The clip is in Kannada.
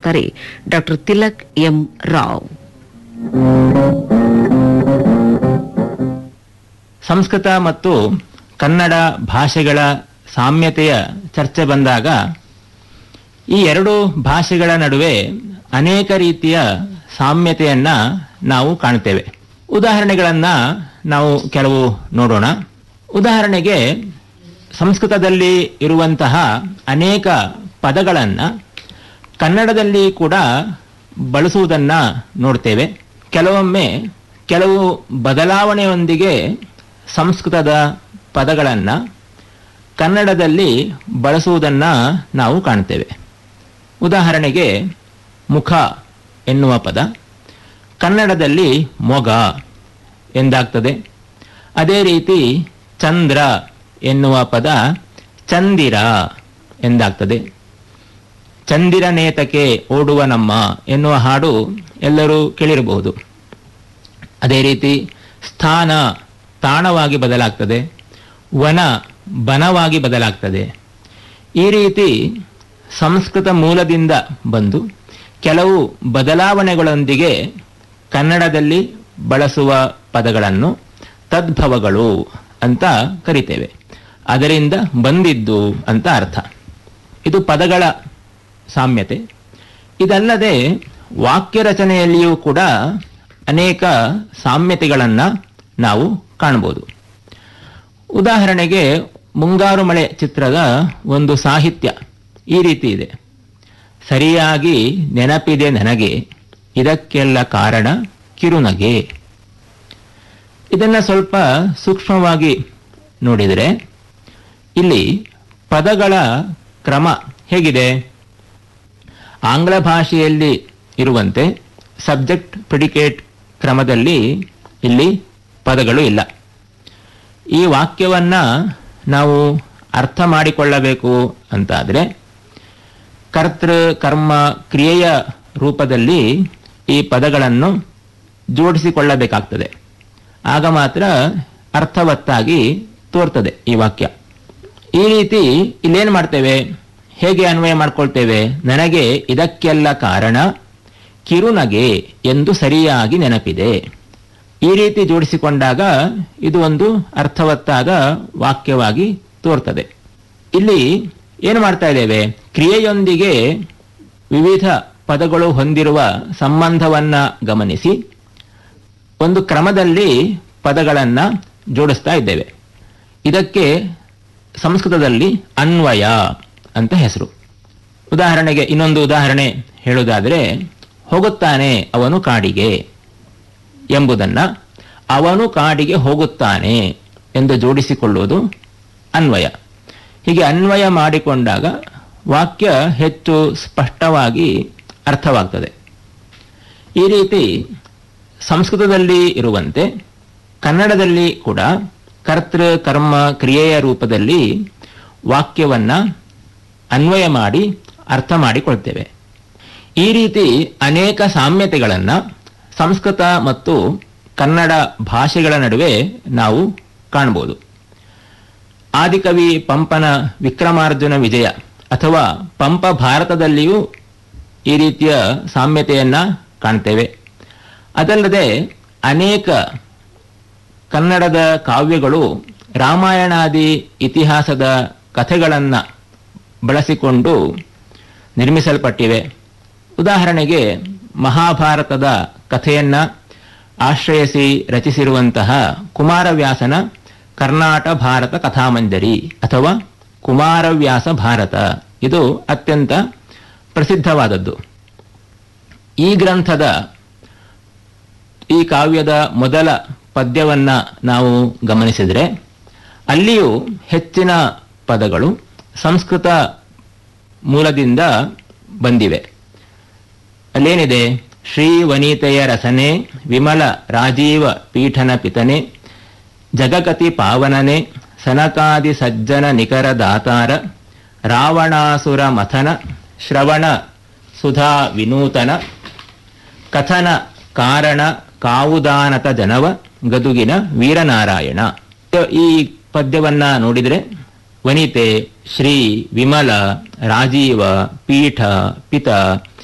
ಉಪನ್ಯಾಸಕರೇ ಡಾಕ್ಟರ್ ತಿಲಕ್ ಎಂ ರಾವ್ ಸಂಸ್ಕೃತ ಮತ್ತು ಕನ್ನಡ ಭಾಷೆಗಳ ಸಾಮ್ಯತೆಯ ಚರ್ಚೆ ಬಂದಾಗ ಈ ಎರಡು ಭಾಷೆಗಳ ನಡುವೆ ಅನೇಕ ರೀತಿಯ ಸಾಮ್ಯತೆಯನ್ನ ನಾವು ಕಾಣ್ತೇವೆ ಉದಾಹರಣೆಗಳನ್ನ ನಾವು ಕೆಲವು ನೋಡೋಣ ಉದಾಹರಣೆಗೆ ಸಂಸ್ಕೃತದಲ್ಲಿ ಇರುವಂತಹ ಅನೇಕ ಪದಗಳನ್ನ ಕನ್ನಡದಲ್ಲಿ ಕೂಡ ಬಳಸುವುದನ್ನ ನೋಡ್ತೇವೆ ಕೆಲವೊಮ್ಮೆ ಕೆಲವು ಬದಲಾವಣೆಯೊಂದಿಗೆ ಸಂಸ್ಕೃತದ ಪದಗಳನ್ನು ಕನ್ನಡದಲ್ಲಿ ಬಳಸುವುದನ್ನ ನಾವು ಕಾಣ್ತೇವೆ ಉದಾಹರಣೆಗೆ ಮುಖ ಎನ್ನುವ ಪದ ಕನ್ನಡದಲ್ಲಿ ಮೊಗ ಎಂದಾಗ್ತದೆ ಅದೇ ರೀತಿ ಚಂದ್ರ ಎನ್ನುವ ಪದ ಚಂದಿರ ಎಂದಾಗ್ತದೆ ಚಂದಿರನೇತಕ್ಕೆ ಓಡುವ ನಮ್ಮ ಎನ್ನುವ ಹಾಡು ಎಲ್ಲರೂ ಕೇಳಿರಬಹುದು ಅದೇ ರೀತಿ ಸ್ಥಾನ ತಾಣವಾಗಿ ಬದಲಾಗ್ತದೆ ವನ ಬನವಾಗಿ ಬದಲಾಗ್ತದೆ ಈ ರೀತಿ ಸಂಸ್ಕೃತ ಮೂಲದಿಂದ ಬಂದು ಕೆಲವು ಬದಲಾವಣೆಗಳೊಂದಿಗೆ ಕನ್ನಡದಲ್ಲಿ ಬಳಸುವ ಪದಗಳನ್ನು ತದ್ಭವಗಳು ಅಂತ ಕರಿತೇವೆ ಅದರಿಂದ ಬಂದಿದ್ದು ಅಂತ ಅರ್ಥ ಇದು ಪದಗಳ ಸಾಮ್ಯತೆ ಇದಲ್ಲದೆ ವಾಕ್ಯ ರಚನೆಯಲ್ಲಿಯೂ ಕೂಡ ಅನೇಕ ಸಾಮ್ಯತೆಗಳನ್ನು ನಾವು ಕಾಣಬಹುದು ಉದಾಹರಣೆಗೆ ಮುಂಗಾರು ಮಳೆ ಚಿತ್ರದ ಒಂದು ಸಾಹಿತ್ಯ ಈ ರೀತಿ ಇದೆ ಸರಿಯಾಗಿ ನೆನಪಿದೆ ನನಗೆ ಇದಕ್ಕೆಲ್ಲ ಕಾರಣ ಕಿರುನಗೆ ಇದನ್ನ ಸ್ವಲ್ಪ ಸೂಕ್ಷ್ಮವಾಗಿ ನೋಡಿದರೆ ಇಲ್ಲಿ ಪದಗಳ ಕ್ರಮ ಹೇಗಿದೆ ಆಂಗ್ಲ ಭಾಷೆಯಲ್ಲಿ ಇರುವಂತೆ ಸಬ್ಜೆಕ್ಟ್ ಪ್ರಿಡಿಕೇಟ್ ಕ್ರಮದಲ್ಲಿ ಇಲ್ಲಿ ಪದಗಳು ಇಲ್ಲ ಈ ವಾಕ್ಯವನ್ನ ನಾವು ಅರ್ಥ ಮಾಡಿಕೊಳ್ಳಬೇಕು ಅಂತಾದರೆ ಕರ್ತೃ ಕರ್ಮ ಕ್ರಿಯೆಯ ರೂಪದಲ್ಲಿ ಈ ಪದಗಳನ್ನು ಜೋಡಿಸಿಕೊಳ್ಳಬೇಕಾಗ್ತದೆ ಆಗ ಮಾತ್ರ ಅರ್ಥವತ್ತಾಗಿ ತೋರ್ತದೆ ಈ ವಾಕ್ಯ ಈ ರೀತಿ ಇಲ್ಲೇನು ಮಾಡ್ತೇವೆ ಹೇಗೆ ಅನ್ವಯ ಮಾಡ್ಕೊಳ್ತೇವೆ ನನಗೆ ಇದಕ್ಕೆಲ್ಲ ಕಾರಣ ಕಿರುನಗೆ ಎಂದು ಸರಿಯಾಗಿ ನೆನಪಿದೆ ಈ ರೀತಿ ಜೋಡಿಸಿಕೊಂಡಾಗ ಇದು ಒಂದು ಅರ್ಥವತ್ತಾದ ವಾಕ್ಯವಾಗಿ ತೋರ್ತದೆ ಇಲ್ಲಿ ಏನು ಮಾಡ್ತಾ ಇದ್ದೇವೆ ಕ್ರಿಯೆಯೊಂದಿಗೆ ವಿವಿಧ ಪದಗಳು ಹೊಂದಿರುವ ಸಂಬಂಧವನ್ನ ಗಮನಿಸಿ ಒಂದು ಕ್ರಮದಲ್ಲಿ ಪದಗಳನ್ನು ಜೋಡಿಸ್ತಾ ಇದ್ದೇವೆ ಇದಕ್ಕೆ ಸಂಸ್ಕೃತದಲ್ಲಿ ಅನ್ವಯ ಅಂತ ಹೆಸರು ಉದಾಹರಣೆಗೆ ಇನ್ನೊಂದು ಉದಾಹರಣೆ ಹೇಳುವುದಾದರೆ ಹೋಗುತ್ತಾನೆ ಅವನು ಕಾಡಿಗೆ ಎಂಬುದನ್ನ ಅವನು ಕಾಡಿಗೆ ಹೋಗುತ್ತಾನೆ ಎಂದು ಜೋಡಿಸಿಕೊಳ್ಳುವುದು ಅನ್ವಯ ಹೀಗೆ ಅನ್ವಯ ಮಾಡಿಕೊಂಡಾಗ ವಾಕ್ಯ ಹೆಚ್ಚು ಸ್ಪಷ್ಟವಾಗಿ ಅರ್ಥವಾಗ್ತದೆ ಈ ರೀತಿ ಸಂಸ್ಕೃತದಲ್ಲಿ ಇರುವಂತೆ ಕನ್ನಡದಲ್ಲಿ ಕೂಡ ಕರ್ತೃ ಕರ್ಮ ಕ್ರಿಯೆಯ ರೂಪದಲ್ಲಿ ವಾಕ್ಯವನ್ನ ಅನ್ವಯ ಮಾಡಿ ಅರ್ಥ ಮಾಡಿಕೊಳ್ತೇವೆ ಈ ರೀತಿ ಅನೇಕ ಸಾಮ್ಯತೆಗಳನ್ನು ಸಂಸ್ಕೃತ ಮತ್ತು ಕನ್ನಡ ಭಾಷೆಗಳ ನಡುವೆ ನಾವು ಕಾಣಬಹುದು ಆದಿಕವಿ ಪಂಪನ ವಿಕ್ರಮಾರ್ಜುನ ವಿಜಯ ಅಥವಾ ಪಂಪ ಭಾರತದಲ್ಲಿಯೂ ಈ ರೀತಿಯ ಸಾಮ್ಯತೆಯನ್ನ ಕಾಣ್ತೇವೆ ಅದಲ್ಲದೆ ಅನೇಕ ಕನ್ನಡದ ಕಾವ್ಯಗಳು ರಾಮಾಯಣಾದಿ ಇತಿಹಾಸದ ಕಥೆಗಳನ್ನು ಬಳಸಿಕೊಂಡು ನಿರ್ಮಿಸಲ್ಪಟ್ಟಿವೆ ಉದಾಹರಣೆಗೆ ಮಹಾಭಾರತದ ಕಥೆಯನ್ನ ಆಶ್ರಯಿಸಿ ರಚಿಸಿರುವಂತಹ ಕುಮಾರವ್ಯಾಸನ ಕರ್ನಾಟ ಭಾರತ ಕಥಾಮಂಜರಿ ಅಥವಾ ಕುಮಾರವ್ಯಾಸ ಭಾರತ ಇದು ಅತ್ಯಂತ ಪ್ರಸಿದ್ಧವಾದದ್ದು ಈ ಗ್ರಂಥದ ಈ ಕಾವ್ಯದ ಮೊದಲ ಪದ್ಯವನ್ನ ನಾವು ಗಮನಿಸಿದರೆ ಅಲ್ಲಿಯೂ ಹೆಚ್ಚಿನ ಪದಗಳು ಸಂಸ್ಕೃತ ಮೂಲದಿಂದ ಬಂದಿವೆ ಅಲ್ಲೇನಿದೆ ಶ್ರೀ ವನಿತೆಯ ರಸನೆ ವಿಮಲ ರಾಜೀವ ಪೀಠನ ಪಿತನೆ ಜಗಕತಿ ಪಾವನನೆ ಸನಕಾದಿ ಸಜ್ಜನ ನಿಕರ ದಾತಾರ ರಾವಣಾಸುರ ಮಥನ ಶ್ರವಣ ಸುಧಾ ವಿನೂತನ ಕಥನ ಕಾರಣ ಕಾವುದಾನತ ಜನವ ಗದುಗಿನ ವೀರನಾರಾಯಣ ಈ ಪದ್ಯವನ್ನ ನೋಡಿದರೆ ವನಿತೆ ಶ್ರೀ ವಿಮಲ ರಾಜೀವ ಪೀಠ ಪಿತ